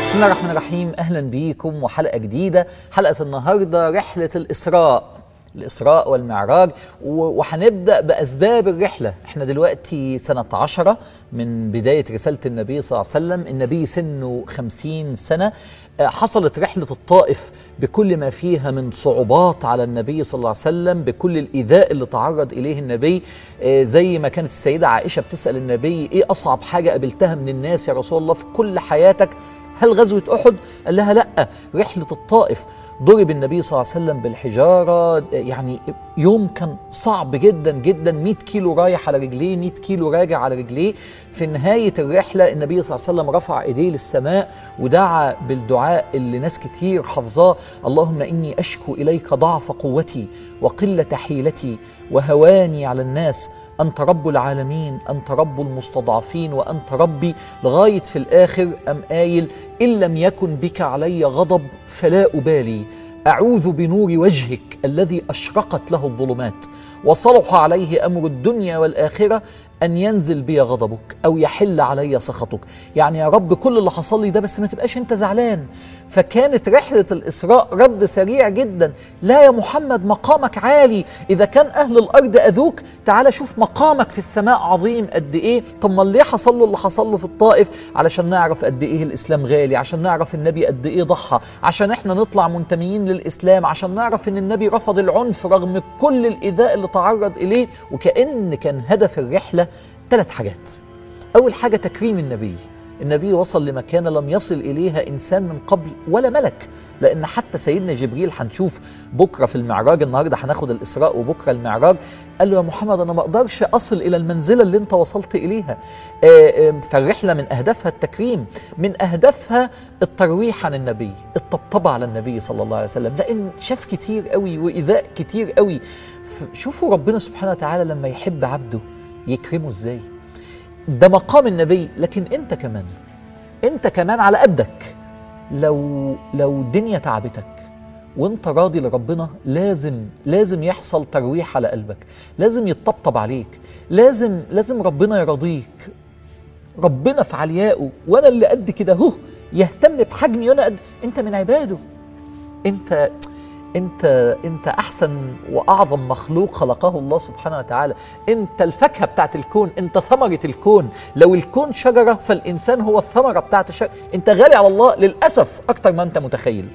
بسم الله الرحمن الرحيم اهلا بيكم وحلقه جديده حلقه النهارده رحله الاسراء الإسراء والمعراج و- وهنبدأ بأسباب الرحلة احنا دلوقتي سنة عشرة من بداية رسالة النبي صلى الله عليه وسلم النبي سنه خمسين سنة آه، حصلت رحلة الطائف بكل ما فيها من صعوبات على النبي صلى الله عليه وسلم بكل الإيذاء اللي تعرض إليه النبي آه، زي ما كانت السيدة عائشة بتسأل النبي إيه أصعب حاجة قابلتها من الناس يا رسول الله في كل حياتك هل غزوة أحد؟ قال لها لأ رحلة الطائف ضرب النبي صلى الله عليه وسلم بالحجارة يعني يوم كان صعب جدا جدا 100 كيلو رايح على رجليه 100 كيلو راجع على رجليه في نهاية الرحلة النبي صلى الله عليه وسلم رفع ايديه للسماء ودعا بالدعاء اللي ناس كتير حافظاه اللهم إني أشكو إليك ضعف قوتي وقلة حيلتي وهواني على الناس أنت رب العالمين أنت رب المستضعفين وأنت ربي لغاية في الآخر أم قايل إن لم يكن بك علي غضب فلا أبالي أعوذ بنور وجهك الذي أشرقت له الظلمات وصلح عليه أمر الدنيا والآخرة أن ينزل بي غضبك أو يحل علي سخطك يعني يا رب كل اللي حصل لي ده بس ما تبقاش أنت زعلان فكانت رحلة الإسراء رد سريع جدا لا يا محمد مقامك عالي إذا كان أهل الأرض أذوك تعال شوف مقامك في السماء عظيم قد إيه طب ما ليه حصل له اللي حصل له في الطائف علشان نعرف قد إيه الإسلام غالي عشان نعرف النبي قد إيه ضحى عشان إحنا نطلع منتميين للإسلام عشان نعرف إن النبي رفض العنف رغم كل الإيذاء اللي تعرض إليه وكأن كان هدف الرحلة ثلاث حاجات أول حاجة تكريم النبي النبي وصل لمكانة لم يصل إليها إنسان من قبل ولا ملك لأن حتى سيدنا جبريل هنشوف بكرة في المعراج النهاردة هناخد الإسراء وبكرة المعراج قال له يا محمد أنا ما أقدرش أصل إلى المنزلة اللي أنت وصلت إليها آه، آه، فالرحلة من أهدافها التكريم من أهدافها الترويح عن النبي الطبطبة على النبي صلى الله عليه وسلم لأن شاف كتير قوي وإيذاء كتير قوي ف- شوفوا ربنا سبحانه وتعالى لما يحب عبده يكرمه إزاي ده مقام النبي لكن انت كمان انت كمان على قدك لو لو الدنيا تعبتك وانت راضي لربنا لازم لازم يحصل ترويح على قلبك لازم يطبطب عليك لازم لازم ربنا يرضيك ربنا في عليائه وانا اللي قد كده هو يهتم بحجمي وانا قد انت من عباده انت انت انت احسن واعظم مخلوق خلقه الله سبحانه وتعالى انت الفاكهه بتاعت الكون انت ثمره الكون لو الكون شجره فالانسان هو الثمره بتاعت الشجره انت غالي على الله للاسف اكتر ما انت متخيل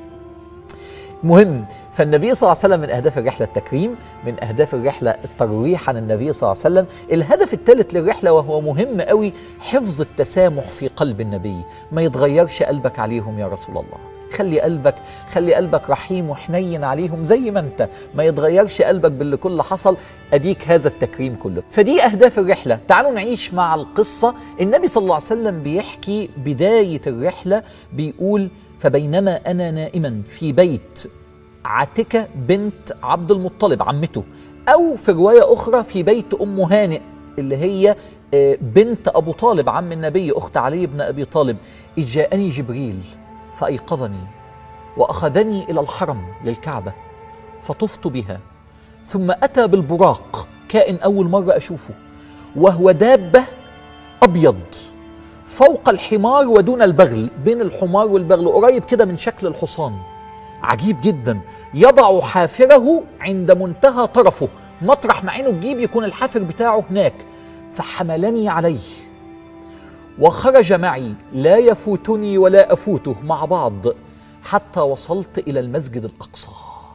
مهم فالنبي صلى الله عليه وسلم من اهداف الرحله التكريم من اهداف الرحله الترويح عن النبي صلى الله عليه وسلم الهدف الثالث للرحله وهو مهم قوي حفظ التسامح في قلب النبي ما يتغيرش قلبك عليهم يا رسول الله خلي قلبك خلي قلبك رحيم وحنين عليهم زي ما انت ما يتغيرش قلبك باللي كل حصل اديك هذا التكريم كله فدي اهداف الرحله تعالوا نعيش مع القصه النبي صلى الله عليه وسلم بيحكي بدايه الرحله بيقول فبينما انا نائما في بيت عتكة بنت عبد المطلب عمته أو في رواية أخرى في بيت أم هانئ اللي هي آه، بنت أبو طالب عم النبي أخت علي بن أبي طالب إذ جاءني جبريل فأيقظني وأخذني إلى الحرم للكعبة فطفت بها ثم أتى بالبراق كائن أول مرة أشوفه وهو دابة أبيض فوق الحمار ودون البغل بين الحمار والبغل قريب كده من شكل الحصان عجيب جدا يضع حافره عند منتهى طرفه مطرح ما عينه تجيب يكون الحافر بتاعه هناك فحملني عليه وخرج معي لا يفوتني ولا افوته مع بعض حتى وصلت الى المسجد الاقصى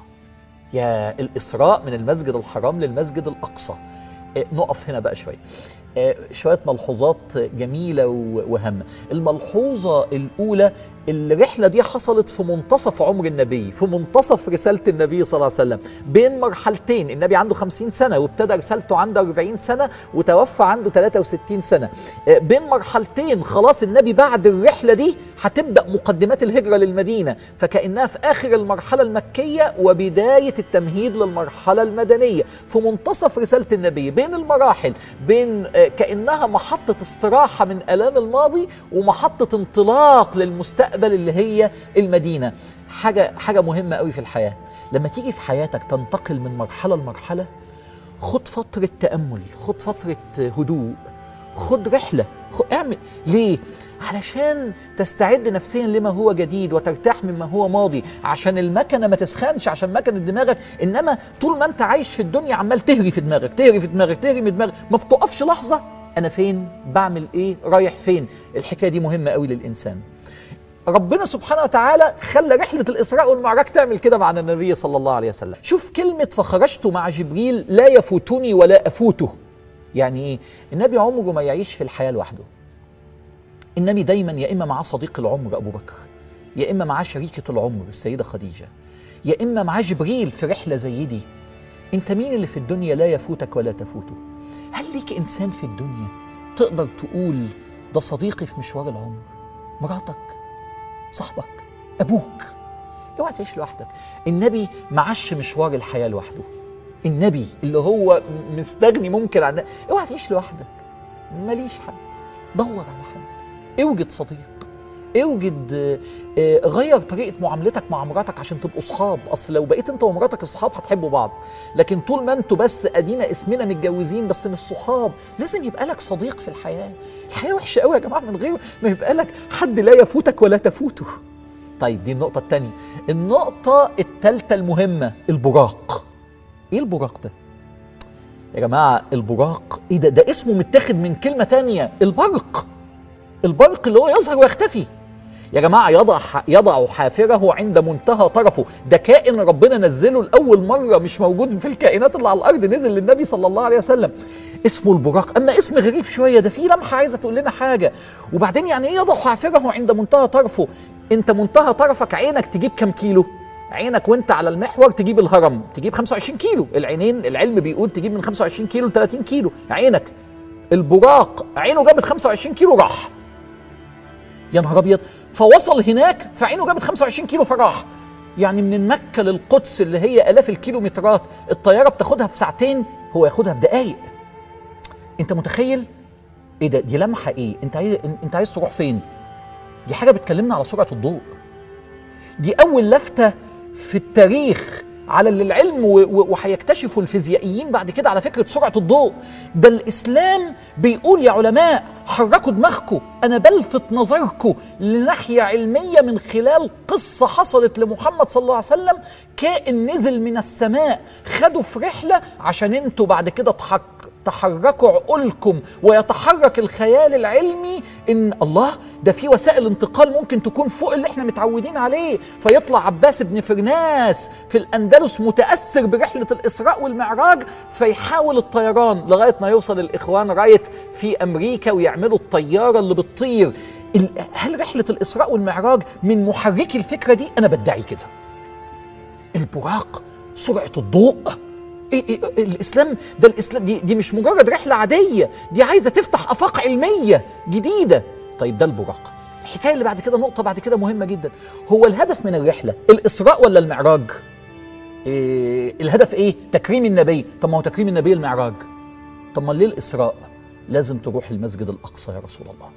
يا الاسراء من المسجد الحرام للمسجد الاقصى آه، نقف هنا بقى شويه آه، شويه ملحوظات جميله و- وهامه الملحوظه الاولى الرحله دي حصلت في منتصف عمر النبي في منتصف رساله النبي صلى الله عليه وسلم بين مرحلتين النبي عنده 50 سنه وابتدى رسالته عنده 40 سنه وتوفى عنده 63 سنه آه، بين مرحلتين خلاص النبي بعد الرحله دي هتبدا مقدمات الهجره للمدينه فكانها في اخر المرحله المكيه وبدايه التمهيد للمرحله المدنيه في منتصف رساله النبي بين المراحل بين آه، كانها محطه استراحه من الام الماضي ومحطه انطلاق للمستقبل اللي هي المدينه حاجه حاجه مهمه قوي في الحياه لما تيجي في حياتك تنتقل من مرحله لمرحله خد فتره تامل خد فتره هدوء خد رحله خد اعمل ليه علشان تستعد نفسيا لما هو جديد وترتاح مما هو ماضي عشان المكنه ما تسخنش عشان مكنه دماغك انما طول ما انت عايش في الدنيا عمال تهري في دماغك تهري في دماغك تهري في دماغك ما بتقفش لحظه انا فين بعمل ايه رايح فين الحكايه دي مهمه قوي للانسان ربنا سبحانه وتعالى خلى رحلة الإسراء والمعراج تعمل كده مع النبي صلى الله عليه وسلم شوف كلمة فخرجت مع جبريل لا يفوتني ولا أفوته يعني إيه؟ النبي عمره ما يعيش في الحياة لوحده النبي دايما يا إما معاه صديق العمر أبو بكر يا إما معاه شريكة العمر السيدة خديجة يا إما معاه جبريل في رحلة زي دي أنت مين اللي في الدنيا لا يفوتك ولا تفوته هل ليك إنسان في الدنيا تقدر تقول ده صديقي في مشوار العمر مراتك صاحبك ابوك اوعى تعيش لوحدك النبي معاش مشوار الحياه لوحده النبي اللي هو مستغني ممكن عن اوعى تعيش لوحدك ماليش حد دور على حد اوجد صديق اوجد آه، آه، غير طريقه معاملتك مع مراتك عشان تبقوا اصحاب اصل لو بقيت انت ومراتك اصحاب هتحبوا بعض لكن طول ما انتوا بس ادينا اسمنا متجوزين بس مش صحاب لازم يبقى لك صديق في الحياه الحياه وحشه قوي يا جماعه من غير ما يبقى لك حد لا يفوتك ولا تفوته طيب دي النقطه الثانيه النقطه الثالثه المهمه البراق ايه البراق ده يا جماعه البراق ايه ده ده اسمه متاخد من كلمه تانية البرق البرق اللي هو يظهر ويختفي يا جماعة يضع يضع حافره عند منتهى طرفه ده كائن ربنا نزله لأول مرة مش موجود في الكائنات اللي على الأرض نزل للنبي صلى الله عليه وسلم اسمه البراق أما اسم غريب شوية ده في لمحة عايزة تقول لنا حاجة وبعدين يعني إيه يضع حافره عند منتهى طرفه أنت منتهى طرفك عينك تجيب كام كيلو عينك وانت على المحور تجيب الهرم تجيب 25 كيلو العينين العلم بيقول تجيب من 25 كيلو ل 30 كيلو عينك البراق عينه جابت 25 كيلو راح يا نهار ابيض فوصل هناك فعينه جابت 25 كيلو فراح يعني من مكة للقدس اللي هي آلاف الكيلومترات الطيارة بتاخدها في ساعتين هو ياخدها في دقايق انت متخيل ايه ده دي لمحة ايه انت عايز انت عايز تروح فين دي حاجة بتكلمنا على سرعة الضوء دي أول لفتة في التاريخ على اللي العلم و- و- وهيكتشفوا الفيزيائيين بعد كده على فكره سرعه الضوء ده الاسلام بيقول يا علماء حركوا دماغكم انا بلفت نظركم لناحيه علميه من خلال قصه حصلت لمحمد صلى الله عليه وسلم كائن نزل من السماء خدوا في رحله عشان انتوا بعد كده تحك تحركوا عقولكم ويتحرك الخيال العلمي ان الله ده في وسائل انتقال ممكن تكون فوق اللي احنا متعودين عليه فيطلع عباس بن فرناس في الاندلس متاثر برحله الاسراء والمعراج فيحاول الطيران لغايه ما يوصل الاخوان رايت في امريكا ويعملوا الطياره اللي بتطير ال- هل رحله الاسراء والمعراج من محركي الفكره دي انا بدعي كده البراق سرعه الضوء إيه إيه الاسلام ده الاسلام دي, دي مش مجرد رحله عاديه دي عايزه تفتح افاق علميه جديده طيب ده البراق الحكايه اللي بعد كده نقطه بعد كده مهمه جدا هو الهدف من الرحله الاسراء ولا المعراج إيه الهدف ايه تكريم النبي طب ما هو تكريم النبي المعراج طب ما ليه الاسراء لازم تروح المسجد الاقصى يا رسول الله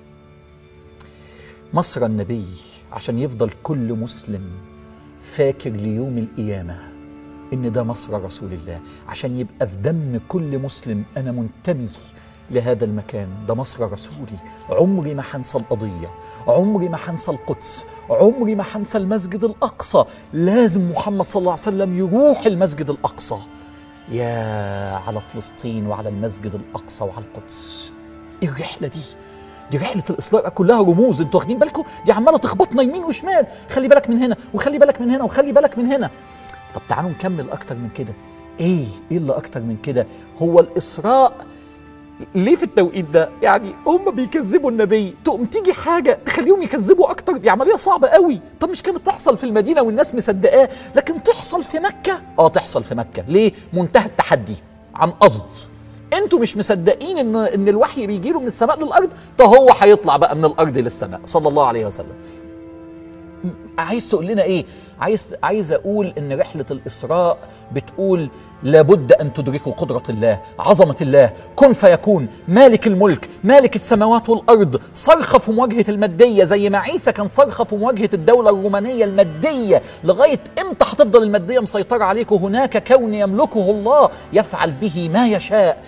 مصر النبي عشان يفضل كل مسلم فاكر ليوم القيامه ان ده مصر رسول الله عشان يبقى في دم كل مسلم انا منتمي لهذا المكان ده مصر رسولي عمري ما هنسى القضيه عمري ما هنسى القدس عمري ما هنسى المسجد الاقصى لازم محمد صلى الله عليه وسلم يروح المسجد الاقصى يا على فلسطين وعلى المسجد الاقصى وعلى القدس ايه الرحله دي دي رحله الاسراء كلها رموز انتوا واخدين بالكم دي عماله تخبطنا يمين وشمال خلي بالك من هنا وخلي بالك من هنا وخلي بالك من هنا طب تعالوا نكمل اكتر من كده ايه ايه اللي اكتر من كده هو الاسراء ليه في التوقيت ده يعني هم بيكذبوا النبي تقوم تيجي حاجه تخليهم يكذبوا اكتر دي عمليه صعبه قوي طب مش كانت تحصل في المدينه والناس مصدقاه لكن تحصل في مكه اه تحصل في مكه ليه منتهى التحدي عن قصد انتوا مش مصدقين ان ان الوحي بيجي له من السماء للارض طب هو هيطلع بقى من الارض للسماء صلى الله عليه وسلم عايز تقول لنا ايه عايز عايز اقول ان رحله الاسراء بتقول لابد ان تدركوا قدره الله عظمه الله كن فيكون مالك الملك مالك السماوات والارض صرخه في مواجهه الماديه زي ما عيسى كان صرخه في مواجهه الدوله الرومانيه الماديه لغايه امتى هتفضل الماديه مسيطره عليكم هناك كون يملكه الله يفعل به ما يشاء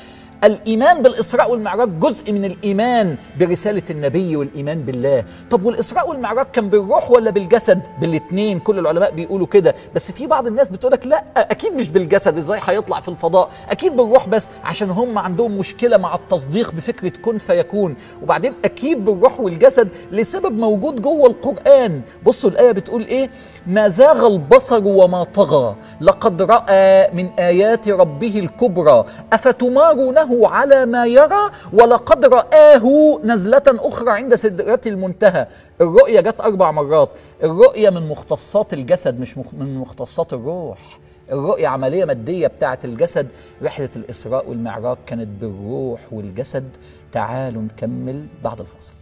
الايمان بالاسراء والمعراج جزء من الايمان برساله النبي والايمان بالله طب والاسراء والمعراج كان بالروح ولا بالجسد بالاثنين كل العلماء بيقولوا كده بس في بعض الناس بتقولك لا اكيد مش بالجسد ازاي هيطلع في الفضاء اكيد بالروح بس عشان هم عندهم مشكله مع التصديق بفكره كن فيكون وبعدين اكيد بالروح والجسد لسبب موجود جوه القران بصوا الايه بتقول ايه ما زاغ البصر وما طغى لقد راى من ايات ربه الكبرى افتمارونه على ما يرى ولقد راه نزله اخرى عند سدره المنتهى الرؤيه جت اربع مرات الرؤيه من مختصات الجسد مش مخ- من مختصات الروح الرؤية عملية مادية بتاعة الجسد رحلة الإسراء والمعراج كانت بالروح والجسد تعالوا نكمل بعد الفصل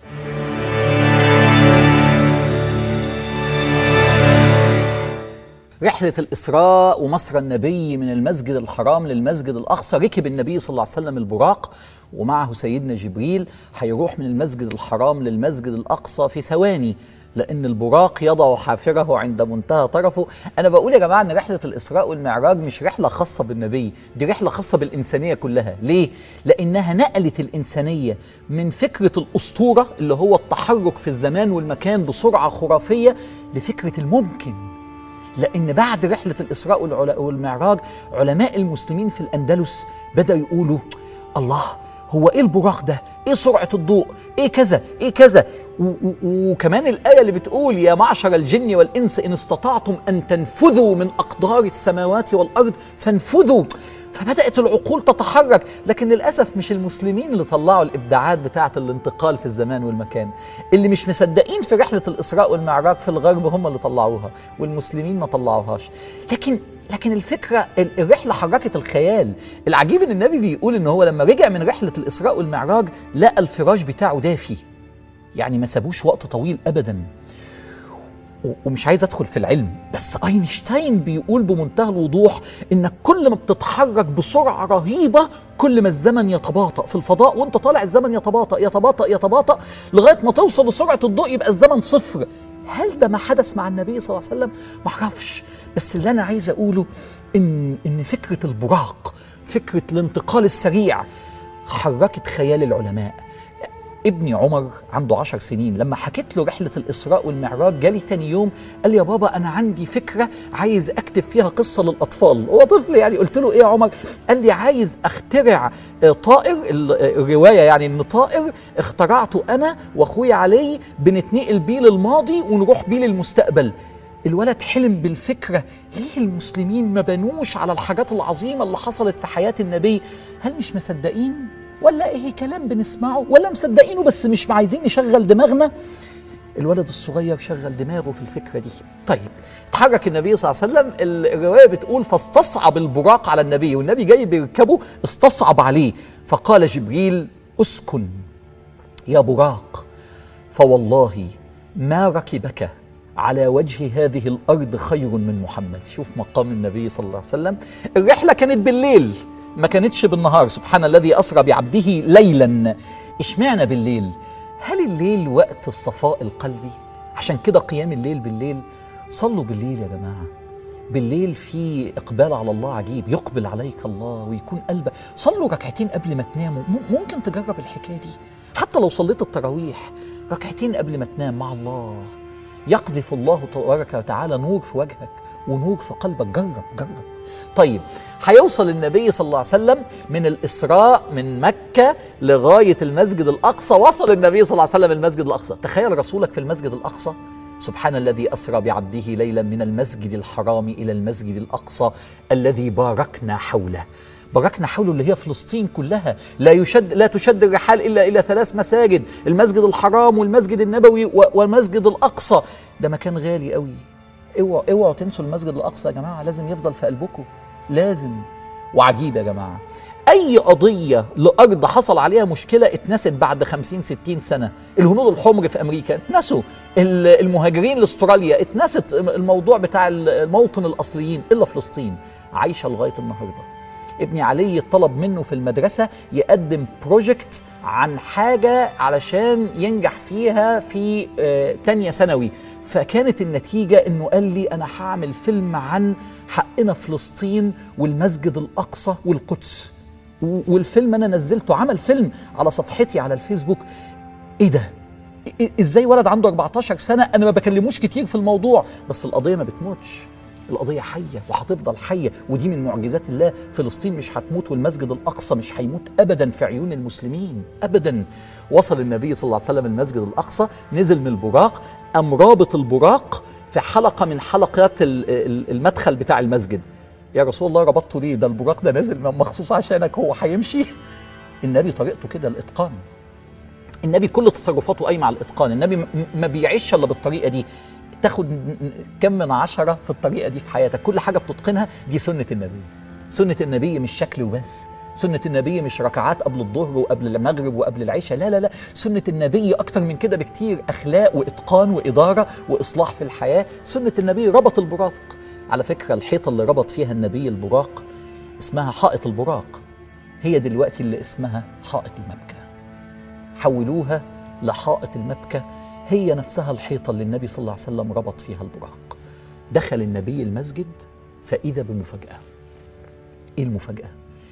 رحلة الإسراء ومصر النبي من المسجد الحرام للمسجد الأقصى ركب النبي صلى الله عليه وسلم البراق ومعه سيدنا جبريل هيروح من المسجد الحرام للمسجد الأقصى في ثواني لأن البراق يضع حافره عند منتهى طرفه أنا بقول يا جماعة أن رحلة الإسراء والمعراج مش رحلة خاصة بالنبي دي رحلة خاصة بالإنسانية كلها ليه؟ لأنها نقلت الإنسانية من فكرة الأسطورة اللي هو التحرك في الزمان والمكان بسرعة خرافية لفكرة الممكن لأن بعد رحلة الإسراء والعلا- والمعراج علماء المسلمين في الأندلس بدأوا يقولوا الله هو ايه البراق ده؟ ايه سرعة الضوء؟ ايه كذا؟ ايه كذا؟ و- و- وكمان الآية اللي بتقول يا معشر الجن والإنس إن استطعتم أن تنفذوا من أقدار السماوات والأرض فانفذوا فبدأت العقول تتحرك لكن للأسف مش المسلمين اللي طلعوا الإبداعات بتاعة الانتقال في الزمان والمكان اللي مش مصدقين في رحلة الإسراء والمعراج في الغرب هم اللي طلعوها والمسلمين ما طلعوهاش لكن لكن الفكرة ال- الرحلة حركت الخيال العجيب ان النبي بيقول ان هو لما رجع من رحلة الإسراء والمعراج لقى الفراش بتاعه دافي يعني ما سابوش وقت طويل أبداً و- ومش عايز ادخل في العلم بس اينشتاين بيقول بمنتهى الوضوح انك كل ما بتتحرك بسرعه رهيبه كل ما الزمن يتباطأ في الفضاء وانت طالع الزمن يتباطأ يتباطأ يتباطأ لغايه ما توصل لسرعه الضوء يبقى الزمن صفر هل ده ما حدث مع النبي صلى الله عليه وسلم؟ ما اعرفش بس اللي انا عايز اقوله ان ان فكره البراق فكره الانتقال السريع حركت خيال العلماء ابني عمر عنده عشر سنين لما حكيت له رحلة الإسراء والمعراج جالي تاني يوم قال لي يا بابا أنا عندي فكرة عايز أكتب فيها قصة للأطفال هو طفل يعني قلت له إيه يا عمر قال لي عايز أخترع آه، طائر ال- آه، الرواية يعني إن طائر اخترعته أنا وأخويا علي بنتنقل بيه للماضي ونروح بيه للمستقبل الولد حلم بالفكرة ليه المسلمين ما بنوش على الحاجات العظيمة اللي حصلت في حياة النبي هل مش مصدقين ولا ايه كلام بنسمعه ولا مصدقينه بس مش عايزين نشغل دماغنا الولد الصغير شغل دماغه في الفكرة دي طيب اتحرك النبي صلى الله عليه وسلم ال- الرواية بتقول فاستصعب البراق على النبي والنبي جاي بيركبه استصعب عليه فقال جبريل اسكن يا براق فوالله ما ركبك على وجه هذه الارض خير من محمد شوف مقام النبي صلى الله عليه وسلم الرحله كانت بالليل ما كانتش بالنهار سبحان الذي اسرى بعبده ليلا اشمعنى بالليل هل الليل وقت الصفاء القلبي عشان كده قيام الليل بالليل صلوا بالليل يا جماعه بالليل في اقبال على الله عجيب يقبل عليك الله ويكون قلبك صلوا ركعتين قبل ما تناموا مم- ممكن تجرب الحكايه دي حتى لو صليت التراويح ركعتين قبل ما تنام مع الله يقذف الله تبارك وتعالى نور في وجهك ونور في قلبك جرب جرب طيب هيوصل النبي صلى الله عليه وسلم من الإسراء من مكة لغاية المسجد الأقصى وصل النبي صلى الله عليه وسلم المسجد الأقصى تخيل رسولك في المسجد الأقصى سبحان الذي أسرى بعبده ليلا من المسجد الحرام إلى المسجد الأقصى الذي باركنا حوله باركنا حوله اللي هي فلسطين كلها لا يشد لا تشد الرحال الا الى ثلاث مساجد المسجد الحرام والمسجد النبوي و- والمسجد الاقصى ده مكان غالي قوي اوعوا اوعوا تنسوا المسجد الاقصى يا جماعه لازم يفضل في قلبكم لازم وعجيب يا جماعه اي قضيه لارض حصل عليها مشكله اتنست بعد 50 60 سنه الهنود الحمر في امريكا اتنسوا ال- المهاجرين لاستراليا اتنست الموضوع بتاع الموطن الاصليين الا فلسطين عايشه لغايه النهارده ابني علي طلب منه في المدرسة يقدم بروجكت عن حاجة علشان ينجح فيها في آه، تانية ثانوي فكانت النتيجة انه قال لي انا هعمل فيلم عن حقنا فلسطين والمسجد الاقصى والقدس و- والفيلم انا نزلته عمل فيلم على صفحتي على الفيسبوك ايه ده إيه- ازاي ولد عنده 14 سنه انا ما بكلموش كتير في الموضوع بس القضيه ما بتموتش القضية حية وهتفضل حية ودي من معجزات الله فلسطين مش هتموت والمسجد الأقصى مش هيموت أبدا في عيون المسلمين أبدا وصل النبي صلى الله عليه وسلم المسجد الأقصى نزل من البراق أم رابط البراق في حلقة من حلقات ال- ال- المدخل بتاع المسجد يا رسول الله ربطته ليه ده البراق ده نازل مخصوص عشانك هو هيمشي النبي طريقته كده الإتقان النبي كل تصرفاته قايمه على الاتقان النبي م- ما بيعيش الا بالطريقه دي تاخد ن- ن- كم من عشرة في الطريقه دي في حياتك كل حاجه بتتقنها دي سنه النبي سنه النبي مش شكل وبس سنة النبي مش ركعات قبل الظهر وقبل المغرب وقبل العشاء لا لا لا سنة النبي أكتر من كده بكتير أخلاق وإتقان وإدارة وإصلاح في الحياة سنة النبي ربط البراق على فكرة الحيطة اللي ربط فيها النبي البراق اسمها حائط البراق هي دلوقتي اللي اسمها حائط المبكى حولوها لحائط المبكى هي نفسها الحيطة اللي النبي صلى الله عليه وسلم ربط فيها البراق دخل النبي المسجد فإذا بمفاجأة إيه المفاجأة؟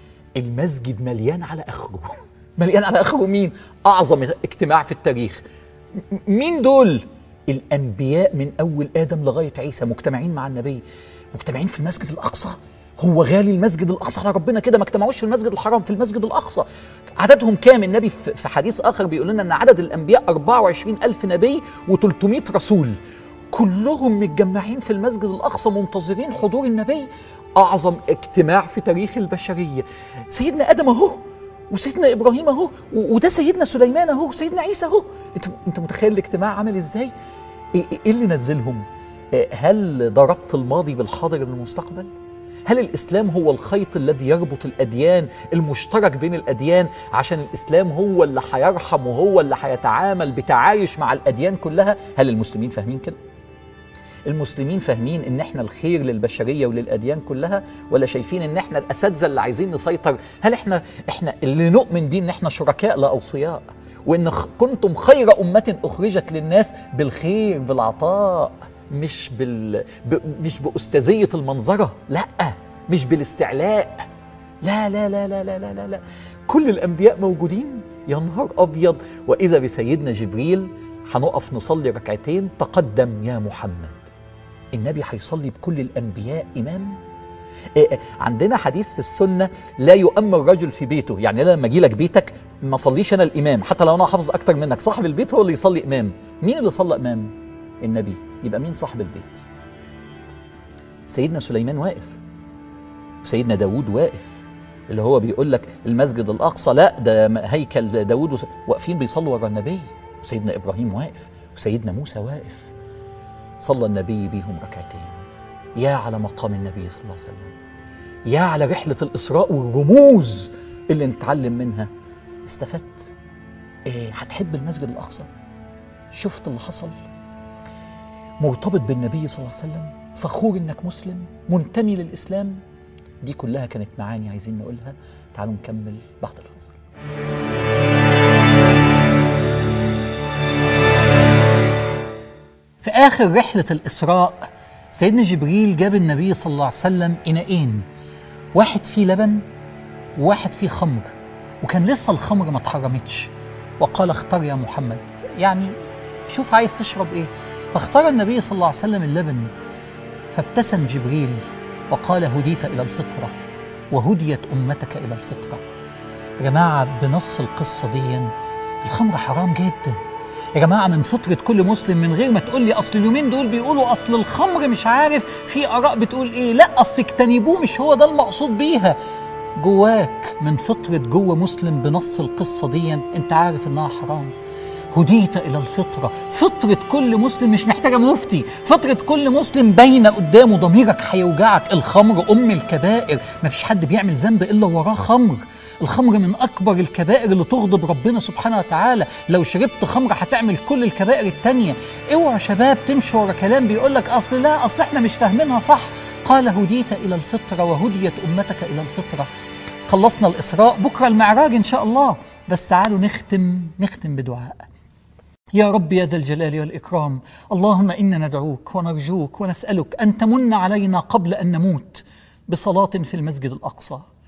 المسجد مليان على آخره مليان على آخره مين؟ أعظم اجتماع في التاريخ م- مين دول؟ الأنبياء من أول آدم لغاية عيسى مجتمعين مع النبي مجتمعين في المسجد الأقصى هو غالي المسجد الأقصى على ربنا كده ما اجتمعوش في المسجد الحرام في المسجد الأقصى عددهم كام النبي في في حديث آخر بيقول لنا أن عدد الأنبياء 24 ألف نبي و300 رسول كلهم متجمعين في المسجد الأقصى منتظرين حضور النبي أعظم اجتماع في تاريخ البشرية سيدنا آدم أهو وسيدنا ابراهيم اهو و- وده سيدنا سليمان اهو وسيدنا عيسى اهو انت انت متخيل الاجتماع عامل ازاي ايه إيه- إيه اللي نزلهم إيه، هل ده ربط الماضي بالحاضر بالمستقبل هل الاسلام هو الخيط الذي يربط الاديان المشترك بين الاديان عشان الاسلام هو اللي هيرحم وهو اللي هيتعامل بتعايش مع الاديان كلها هل المسلمين فاهمين كده المسلمين فاهمين ان احنا الخير للبشريه وللاديان كلها ولا شايفين ان احنا الاساتذه اللي عايزين نسيطر هل احنا احنا اللي نؤمن بيه ان احنا شركاء لا اوصياء وان خ- كنتم خير امه اخرجت للناس بالخير بالعطاء مش بال ب... مش باستاذيه المنظره لا مش بالاستعلاء لا لا لا لا لا لا لا, لا. كل الانبياء موجودين يا نهار ابيض واذا بسيدنا جبريل هنقف نصلي ركعتين تقدم يا محمد النبي هيصلي بكل الانبياء امام إيه إيه، عندنا حديث في السنه لا يؤمن الرجل في بيته يعني أنا لما اجي لك بيتك ما صليش انا الامام حتى لو انا حافظ اكتر منك صاحب البيت هو اللي يصلي امام مين اللي صلى امام النبي يبقى مين صاحب البيت سيدنا سليمان واقف وسيدنا داود واقف اللي هو بيقول لك المسجد الاقصى لا ده م- هيكل داود وس- واقفين بيصلوا ورا النبي وسيدنا ابراهيم واقف وسيدنا موسى واقف صلى النبي بيهم ركعتين يا على مقام النبي صلى الله عليه وسلم يا على رحلة الإسراء والرموز اللي نتعلم منها استفدت إيه هتحب المسجد الأقصى شفت اللي حصل مرتبط بالنبي صلى الله عليه وسلم فخور انك مسلم منتمي للإسلام دي كلها كانت معاني عايزين نقولها تعالوا نكمل بعد الفاصل في آخر رحلة الإسراء سيدنا جبريل جاب النبي صلى الله عليه وسلم إناءين واحد فيه لبن وواحد فيه خمر وكان لسه الخمر ما اتحرمتش وقال اختار يا محمد يعني شوف عايز تشرب ايه فاختار النبي صلى الله عليه وسلم اللبن فابتسم جبريل وقال هديت إلى الفطرة وهديت أمتك إلى الفطرة يا جماعة بنص القصة دي الخمر حرام جدا يا جماعة من فطرة كل مسلم من غير ما تقول لي أصل اليومين دول بيقولوا أصل الخمر مش عارف في آراء بتقول إيه لا أصل اجتنبوه مش هو ده المقصود بيها جواك من فطرة جوه مسلم بنص القصة دي أنت عارف إنها حرام هديت إلى الفطرة فطرة كل مسلم مش محتاجة مفتي فطرة كل مسلم باينة قدامه ضميرك هيوجعك الخمر أم الكبائر مفيش حد بيعمل ذنب إلا وراه خمر الخمر من أكبر الكبائر اللي تغضب ربنا سبحانه وتعالى لو شربت خمر هتعمل كل الكبائر التانية اوعوا شباب تمشوا ورا كلام بيقولك أصل لا أصل احنا مش فاهمينها صح قال هديت إلى الفطرة وهديت أمتك إلى الفطرة خلصنا الإسراء بكرة المعراج إن شاء الله بس تعالوا نختم نختم بدعاء يا رب يا ذا الجلال والإكرام اللهم إنا ندعوك ونرجوك ونسألك أن تمن علينا قبل أن نموت بصلاة في المسجد الأقصى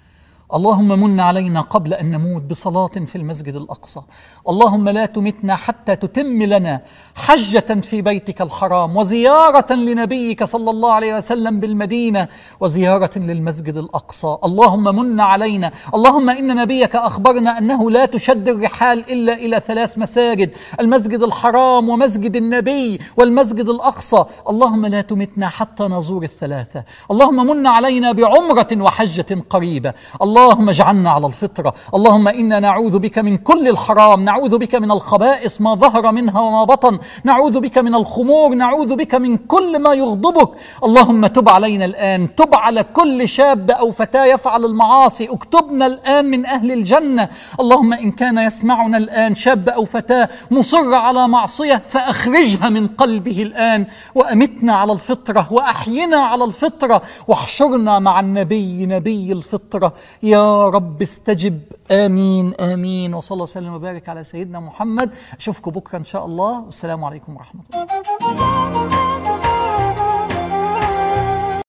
اللهم من علينا قبل ان نموت بصلاه في المسجد الاقصى اللهم لا تمتنا حتى تتم لنا حجه في بيتك الحرام وزياره لنبيك صلى الله عليه وسلم بالمدينه وزياره للمسجد الاقصى اللهم من علينا اللهم ان نبيك اخبرنا انه لا تشد الرحال الا الى ثلاث مساجد المسجد الحرام ومسجد النبي والمسجد الاقصى اللهم لا تمتنا حتى نزور الثلاثه اللهم من علينا بعمره وحجه قريبه اللهم اجعلنا على الفطره اللهم انا نعوذ بك من كل الحرام نعوذ بك من الخبائث ما ظهر منها وما بطن نعوذ بك من الخمور نعوذ بك من كل ما يغضبك اللهم تب علينا الان تب على كل شاب او فتاه يفعل المعاصي اكتبنا الان من اهل الجنه اللهم ان كان يسمعنا الان شاب او فتاه مصر على معصيه فاخرجها من قلبه الان وامتنا على الفطره واحينا على الفطره واحشرنا مع النبي نبي الفطره يا رب استجب امين امين وصلى الله وسلم وبارك على سيدنا محمد اشوفكم بكره ان شاء الله والسلام عليكم ورحمه الله